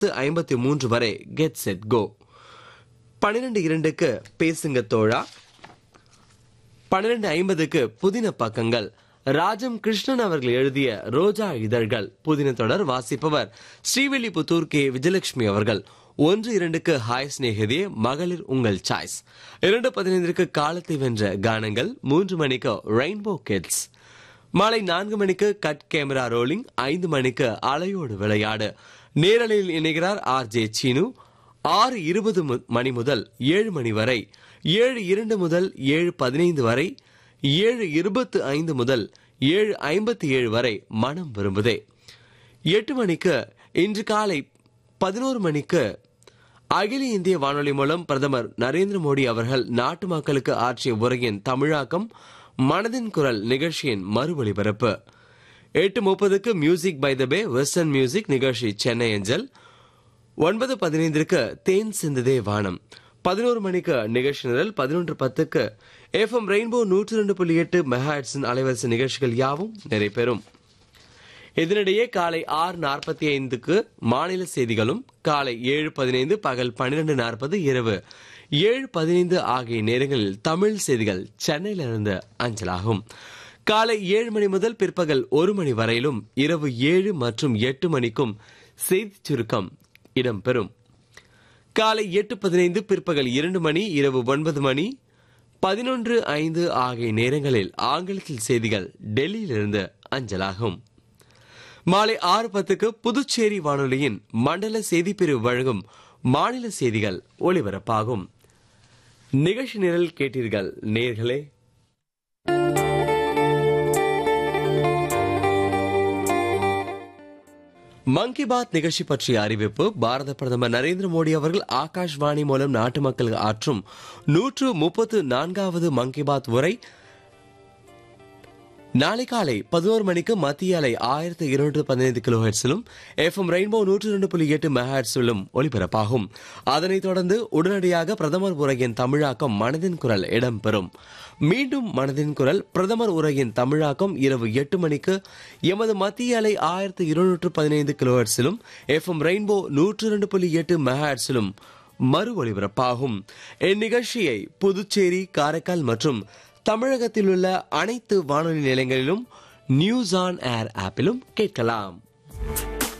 ஐம்பத்தி மூன்று வரை கெட் செட் கோ பன்னிரண்டு இரண்டுக்கு பேசுங்க தோழா பன்னிரண்டு ஐம்பதுக்கு புதின பக்கங்கள் ராஜம் கிருஷ்ணன் அவர்கள் எழுதிய ரோஜா இதழ்கள் புதின தொடர் வாசிப்பவர் ஸ்ரீவில்லிபுத்தூர் கே விஜயலட்சுமி அவர்கள் ஒன்று இரண்டுக்கு ஹாய் சிநேகிதியே மகளிர் உங்கள் சாய்ஸ் இரண்டு பதினைந்திற்கு காலத்தை வென்ற கானங்கள் மூன்று மணிக்கு ரெயின்போ கிட்ஸ் மாலை நான்கு மணிக்கு கட் கேமரா ரோலிங் ஐந்து மணிக்கு அலையோடு விளையாடு நேரலையில் இணைகிறார் ஆர் ஜே சீனு ஆறு இருபது மு- மணி முதல் ஏழு மணி வரை ஏழு இரண்டு முதல் ஏழு பதினைந்து வரை ஏழு இருபத்து ஐந்து முதல் ஏழு ஐம்பத்தி ஏழு வரை மனம் விரும்புதே எட்டு மணிக்கு இன்று காலை பதினோரு மணிக்கு அகில இந்திய வானொலி மூலம் பிரதமர் நரேந்திர மோடி அவர்கள் நாட்டு மக்களுக்கு ஆற்றிய உரையின் தமிழாக்கம் மனதின் குரல் நிகழ்ச்சியின் மறு ஒலிபரப்பு எட்டு முப்பதுக்கு music by the bay western music நிகழ்ச்சி சென்னை அஞ்சல் ஒன்பது பதினைந்திற்கு தேன் சிந்ததே வானம் பதினோரு மணிக்கு நிகழ்ச்சி நிரல் பதினொன்று பத்துக்கு எஃப்எம் ரெயின்போ நூற்றி ரெண்டு புள்ளி எட்டு மெகாட்ஸின் அலைவரிசை நிகழ்ச்சிகள் யாவும் நிறைவேறும் இதனிடையே காலை ஆறு நாற்பத்தி ஐந்துக்கு மாநில செய்திகளும் காலை ஏழு பதினைந்து பகல் பன்னிரண்டு நாற்பது இரவு ஏழு பதினைந்து ஆகிய நேரங்களில் தமிழ் செய்திகள் சென்னையிலிருந்து அஞ்சலாகும் காலை ஏழு மணி முதல் பிற்பகல் ஒரு மணி வரையிலும் இரவு ஏழு மற்றும் எட்டு மணிக்கும் செய்திச் சுருக்கம் இடம்பெறும் காலை எட்டு பதினைந்து பிற்பகல் இரண்டு மணி இரவு ஒன்பது மணி பதினொன்று ஐந்து ஆகிய நேரங்களில் ஆங்கிலத்தில் செய்திகள் டெல்லியிலிருந்து அஞ்சலாகும் மாலை ஆறு பத்துக்கு புதுச்சேரி வானொலியின் மண்டல செய்திப்பிரிவு வழங்கும் மாநில செய்திகள் ஒலிபரப்பாகும் நிகழ்ச்சி நிரல் கேட்டீர்கள் நேர்களே மங்கி பாத் நிகழ்ச்சி பற்றிய அறிவிப்பு பாரத பிரதமர் நரேந்திர மோடி அவர்கள் ஆகாஷ்வாணி மூலம் நாட்டு மக்களுக்கு ஆற்றும் நூற்று முப்பத்து நான்காவது மங்கி பாத் உரை நாளை காலை பதினோரு மணிக்கு மத்திய அலை ஆயிரத்தி இருநூற்று பதினைந்து கிலோ ஹெட்ஸிலும் எஃப்எம் ரெயின்போ நூற்று ரெண்டு புள்ளி எட்டு மெகாஹெட்ஸிலும் ஒலிபரப்பாகும் அதனைத் தொடர்ந்து உடனடியாக பிரதமர் உரையின் தமிழாக்கம் மனதின் குரல் இடம்பெறும் மீண்டும் மனதின் குரல் பிரதமர் உரையின் தமிழாக்கம் இரவு எட்டு மணிக்கு எமது மத்திய அலை ஆயிரத்தி இருநூற்று பதினைந்து கிலோ ஹெட்ஸிலும் எஃப்எம் ரெயின்போ நூற்று ரெண்டு புள்ளி எட்டு மெகாஹெட்ஸிலும் மறு ஒலிபரப்பாகும் இந்நிகழ்ச்சியை புதுச்சேரி காரைக்கால் மற்றும் தமிழகத்தில் உள்ள அனைத்து வானொலி நிலையங்களிலும் நியூஸ் ஆன் ஏர் ஆப்பிலும் கேட்கலாம்